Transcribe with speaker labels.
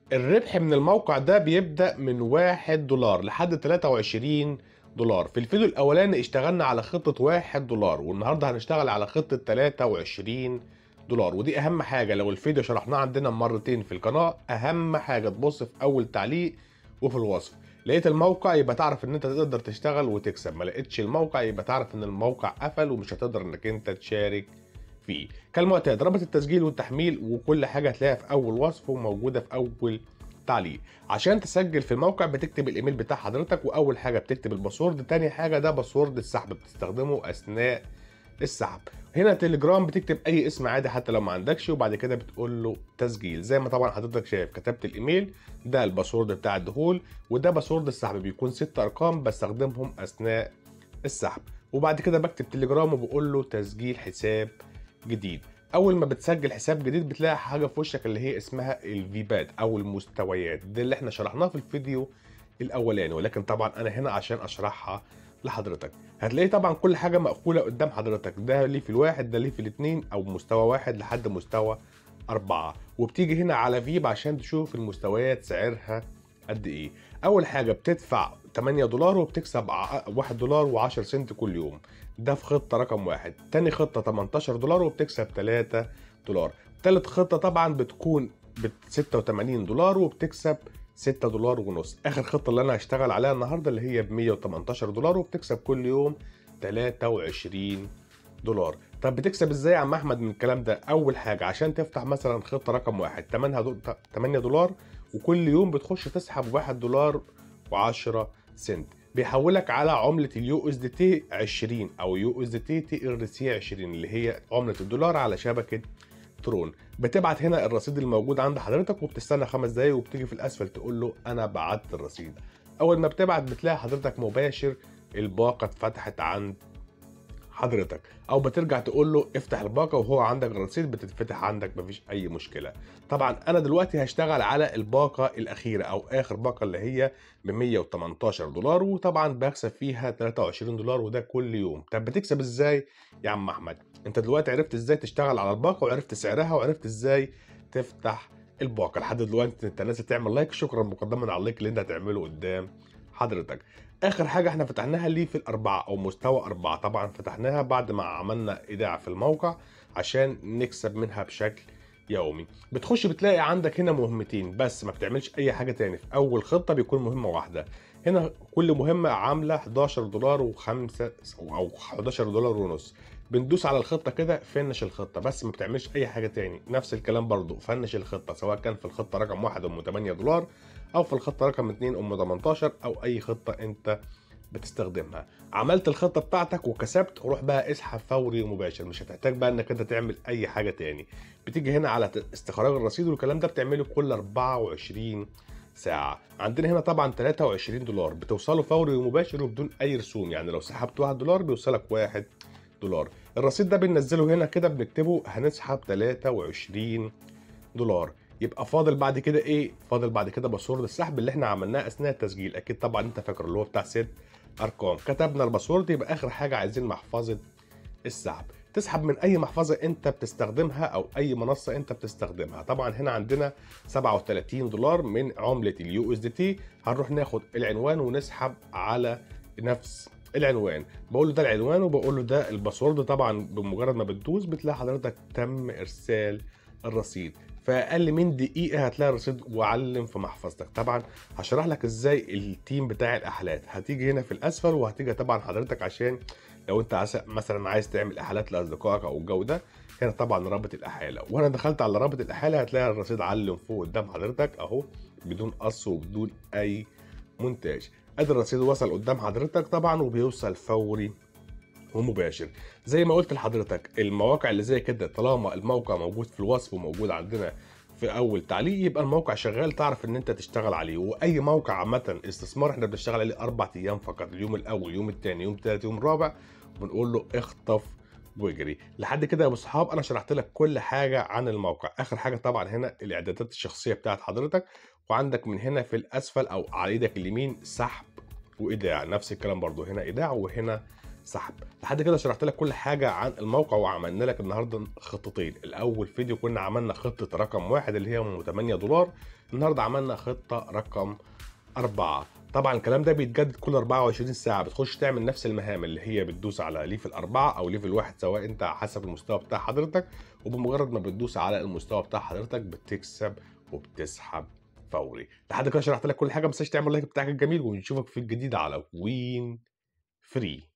Speaker 1: الربح من الموقع ده بيبدأ من 1 دولار لحد 23 دولار في الفيديو الأولاني اشتغلنا على خطة 1 دولار والنهاردة هنشتغل على خطة 23 دولار ودي أهم حاجة لو الفيديو شرحناه عندنا مرتين في القناة أهم حاجة تبص في أول تعليق وفي الوصف لقيت الموقع يبقى تعرف ان انت تقدر تشتغل وتكسب ما لقيتش الموقع يبقى تعرف ان الموقع قفل ومش هتقدر انك انت تشارك فيه كالمعتاد رابط التسجيل والتحميل وكل حاجه هتلاقيها في اول وصف وموجوده في اول تعليق عشان تسجل في الموقع بتكتب الايميل بتاع حضرتك واول حاجه بتكتب الباسورد تاني حاجه ده باسورد السحب بتستخدمه اثناء السحب هنا تليجرام بتكتب اي اسم عادي حتى لو ما عندكش وبعد كده بتقول له تسجيل زي ما طبعا حضرتك شايف كتبت الايميل ده الباسورد بتاع الدخول وده باسورد السحب بيكون ست ارقام بستخدمهم اثناء السحب وبعد كده بكتب تليجرام وبقول له تسجيل حساب جديد اول ما بتسجل حساب جديد بتلاقي حاجه في وشك اللي هي اسمها الفيبات او المستويات ده اللي احنا شرحناه في الفيديو الاولاني ولكن طبعا انا هنا عشان اشرحها لحضرتك هتلاقي طبعا كل حاجه مقفوله قدام حضرتك ده ليه في الواحد ده ليه في الاثنين او مستوى واحد لحد مستوى أربعة وبتيجي هنا على فيب عشان تشوف المستويات سعرها قد ايه اول حاجه بتدفع 8 دولار وبتكسب 1 دولار و10 سنت كل يوم ده في خطه رقم واحد تاني خطه 18 دولار وبتكسب 3 دولار تالت خطه طبعا بتكون ب 86 دولار وبتكسب 6 دولار ونص اخر خطه اللي انا هشتغل عليها النهارده اللي هي ب 118 دولار وبتكسب كل يوم 23 دولار طب بتكسب ازاي يا عم احمد من الكلام ده اول حاجه عشان تفتح مثلا خطه رقم واحد 8 دولار وكل يوم بتخش تسحب 1 دولار و10 سنت بيحولك على عملة اليو اس دي تي 20 او يو اس دي تي تي ار سي 20 اللي هي عملة الدولار على شبكة ترون بتبعت هنا الرصيد الموجود عند حضرتك وبتستنى خمس دقايق وبتيجي في الاسفل تقول له انا بعت الرصيد اول ما بتبعت بتلاقي حضرتك مباشر الباقة اتفتحت عند حضرتك او بترجع تقول له افتح الباقه وهو عندك الرصيد بتتفتح عندك مفيش اي مشكله طبعا انا دلوقتي هشتغل على الباقه الاخيره او اخر باقه اللي هي ب 118 دولار وطبعا بكسب فيها 23 دولار وده كل يوم طب بتكسب ازاي يا عم احمد انت دلوقتي عرفت ازاي تشتغل على الباقه وعرفت سعرها وعرفت ازاي تفتح الباقه لحد دلوقتي انت نازل تعمل لايك شكرا مقدما على اللايك اللي انت هتعمله قدام حضرتك اخر حاجه احنا فتحناها ليه في الاربعه او مستوى اربعه طبعا فتحناها بعد ما عملنا ايداع في الموقع عشان نكسب منها بشكل يومي بتخش بتلاقي عندك هنا مهمتين بس ما بتعملش اي حاجه تاني في اول خطه بيكون مهمه واحده هنا كل مهمه عامله 11 دولار و5 او 11 دولار ونص بندوس على الخطه كده فنش الخطه بس ما بتعملش اي حاجه تاني نفس الكلام برضو فنش الخطه سواء كان في الخطه رقم واحد ام 8 دولار او في الخطه رقم 2 ام 18 او اي خطه انت بتستخدمها عملت الخطه بتاعتك وكسبت روح بقى اسحب فوري ومباشر مش هتحتاج بقى انك انت تعمل اي حاجه تاني بتيجي هنا على استخراج الرصيد والكلام ده بتعمله كل 24 ساعة عندنا هنا طبعا 23 دولار بتوصله فوري ومباشر وبدون اي رسوم يعني لو سحبت 1 دولار بيوصلك 1 دولار الرصيد ده بننزله هنا كده بنكتبه هنسحب 23 دولار يبقى فاضل بعد كده ايه فاضل بعد كده باسورد السحب اللي احنا عملناه اثناء التسجيل اكيد طبعا انت فاكر اللي هو بتاع ست ارقام كتبنا الباسورد يبقى اخر حاجه عايزين محفظه السحب تسحب من اي محفظه انت بتستخدمها او اي منصه انت بتستخدمها طبعا هنا عندنا 37 دولار من عمله اليو اس دي تي هنروح ناخد العنوان ونسحب على نفس العنوان بقول له ده العنوان وبقول له ده الباسورد طبعا بمجرد ما بتدوس بتلاقي حضرتك تم ارسال الرصيد في اقل من دقيقه هتلاقي الرصيد وعلم في محفظتك طبعا هشرح لك ازاي التيم بتاع الاحالات هتيجي هنا في الاسفل وهتيجي طبعا حضرتك عشان لو انت مثلا عايز تعمل احالات لاصدقائك او الجو ده هنا طبعا رابط الاحاله وانا دخلت على رابط الاحاله هتلاقي الرصيد علم فوق قدام حضرتك اهو بدون قص وبدون اي مونتاج ادي الرصيد وصل قدام حضرتك طبعا وبيوصل فوري ومباشر زي ما قلت لحضرتك المواقع اللي زي كده طالما الموقع موجود في الوصف وموجود عندنا في اول تعليق يبقى الموقع شغال تعرف ان انت تشتغل عليه واي موقع عامه استثمار احنا بنشتغل عليه اربع ايام فقط اليوم الاول اليوم الثاني يوم الثالث يوم الرابع بنقول له اخطف واجري لحد كده يا ابو صحاب انا شرحت لك كل حاجه عن الموقع اخر حاجه طبعا هنا الاعدادات الشخصيه بتاعت حضرتك وعندك من هنا في الاسفل او على ايدك اليمين سحب وايداع نفس الكلام برضو هنا ايداع وهنا سحب لحد كده شرحت لك كل حاجه عن الموقع وعملنا لك النهارده خطتين الاول فيديو كنا عملنا خطه رقم واحد اللي هي ام 8 دولار النهارده عملنا خطه رقم أربعة طبعا الكلام ده بيتجدد كل 24 ساعه بتخش تعمل نفس المهام اللي هي بتدوس على ليفل أربعة او ليفل واحد سواء انت حسب المستوى بتاع حضرتك وبمجرد ما بتدوس على المستوى بتاع حضرتك بتكسب وبتسحب فوري لحد كده شرحت لك كل حاجه ما تنساش تعمل لايك بتاعك الجميل ونشوفك في الجديد على وين فري